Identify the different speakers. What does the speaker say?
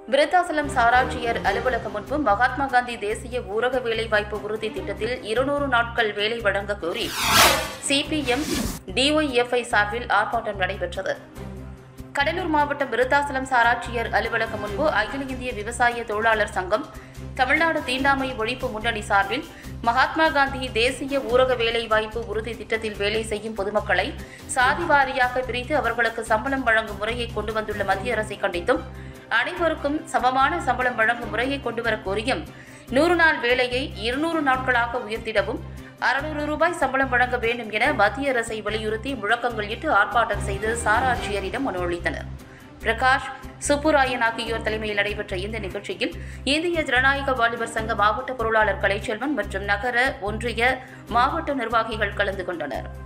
Speaker 1: விருத்தாசலம் சாராட்சியர் அலுவலகம் முன்பு மகாத்மா காந்தி தேசிய ஊரக வேலைவாய்ப்பு உறுதி திட்டத்தில் இருநூறு நாட்கள் வேலை வழங்க கோரி சிபிஎம் டிஒய்எஃப்ஐ சார்பில் ஆர்ப்பாட்டம் நடைபெற்றது கடலூர் மாவட்டம் விருத்தாசலம் சாராட்சியர் அலுவலகம் முன்பு அகில இந்திய விவசாய தொழிலாளர் சங்கம் தமிழ்நாடு தீண்டாமை ஒழிப்பு முன்னணி சார்பில் மகாத்மா காந்தி தேசிய ஊரக வேலைவாய்ப்பு உறுதி திட்டத்தில் வேலை செய்யும் பொதுமக்களை சாதி வாரியாக பிரித்து அவர்களுக்கு சம்பளம் வழங்கும் முறையை கொண்டு வந்துள்ள மத்திய அரசை கண்டித்தும் அனைவருக்கும் சமமான சம்பளம் வழங்கும் முறையை கொண்டுவர கோரியும் நூறு நாள் வேலையை இருநூறு நாட்களாக உயர்த்திடவும் அறுநூறு ரூபாய் சம்பளம் வழங்க வேண்டும் என மத்திய அரசை வலியுறுத்தி முழக்கங்கள் இட்டு ஆர்ப்பாட்டம் செய்து சாராட்சியரிடம் மனு அளித்தனர் பிரகாஷ் சுப்புராயன் ஆகியோர் தலைமையில் நடைபெற்ற இந்த நிகழ்ச்சியில் இந்திய ஜனநாயக வாலிபர் சங்க மாவட்ட பொருளாளர் கலைச்செல்வன் மற்றும் நகர ஒன்றிய மாவட்ட நிர்வாகிகள் கலந்து கொண்டனர்